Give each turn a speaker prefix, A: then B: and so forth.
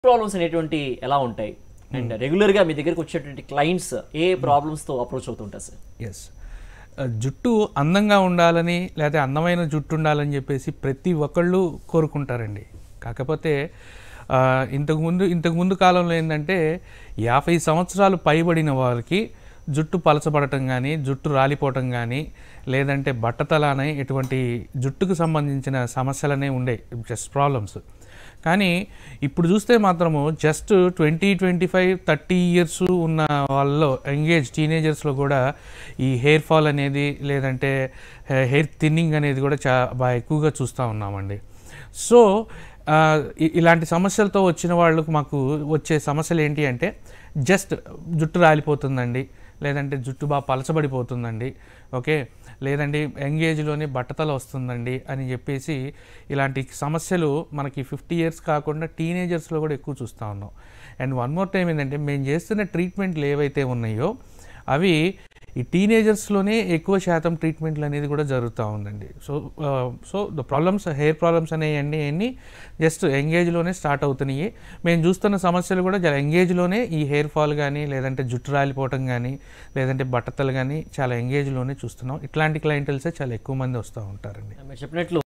A: problems అనేటువంటి ఎలా ఉంటాయి అండ్ రెగ్యులర్గా మీ దగ్గరకు వచ్చేటువంటి క్లయింట్స్ ఏ ప్రాబ్లమ్స్తో అప్రోచ్ అవుతుంటారు సార్
B: ఎస్ జుట్టు అందంగా ఉండాలని లేదా అందమైన జుట్టు ఉండాలని చెప్పేసి ప్రతి ఒక్కళ్ళు కోరుకుంటారండి కాకపోతే ఆ, ఇంతకుముందు ఇంతకుముందు కాలంలో ఏంటంటే యాభై సంవత్సరాలు పైబడిన వాళ్ళకి జుట్టు పలచబడటం కానీ జుట్టు రాలిపోవటం కానీ లేదంటే బట్టతలానే ఇటువంటి జుట్టుకు సంబంధించిన సమస్యలనే ఉండే జస్ట్ ప్రాబ్లమ్స్ కానీ ఇప్పుడు చూస్తే మాత్రము just twenty twenty five thirty years ఉన్న వాళ్ళలో ఎంగేజ్ టీనేజర్స్లో కూడా ఈ హెయిర్ ఫాల్ అనేది లేదంటే హెయిర్ థిన్నింగ్ అనేది కూడా చా బాగా ఎక్కువగా చూస్తూ ఉన్నామండి సో ఆ, ఇ- ఇలాంటి సమస్యలతో వచ్చిన వాళ్ళకు మాకు వచ్చే సమస్యలు ఏంటి అంటే జస్ట్ జుట్టు రాలిపోతుందండి లేదంటే జుట్టు బాగా పలచబడిపోతుందండి ఓకే లేదండి యంగేజ్లోనే బట్టతల వస్తుందండి అని చెప్పేసి ఇలాంటి సమస్యలు మనకి ఫిఫ్టీ ఇయర్స్ కాకుండా టీనేజర్స్లో కూడా ఎక్కువ చూస్తూ ఉన్నాం అండ్ వన్ మోర్ టైం ఏంటంటే మేము చేస్తున్న ట్రీట్మెంట్లు ఏవైతే ఉన్నాయో అవి ఈ టీనేజర్స్లోనే ఎక్కువ శాతం ట్రీట్మెంట్లు అనేది కూడా జరుగుతూ ఉందండి so so the problems hair problems అనేవన్నీ అన్నీ జస్ట్ ఎంగేజ్లోనే స్టార్ట్ అవుతున్నాయి మేము చూస్తున్న సమస్యలు కూడా చాలా ఎంగేజ్లోనే ఈ హెయిర్ ఫాల్ కానీ లేదంటే జుట్టు రాలిపోవటం కానీ లేదంటే బట్టతలు కానీ చాలా ఎంగేజ్లోనే చూస్తున్నాం ఇట్లాంటి క్లయింటల్సే చాలా ఎక్కువ మంది వస్తూ ఉంటారండి
A: మీరు చెప్పినట్లు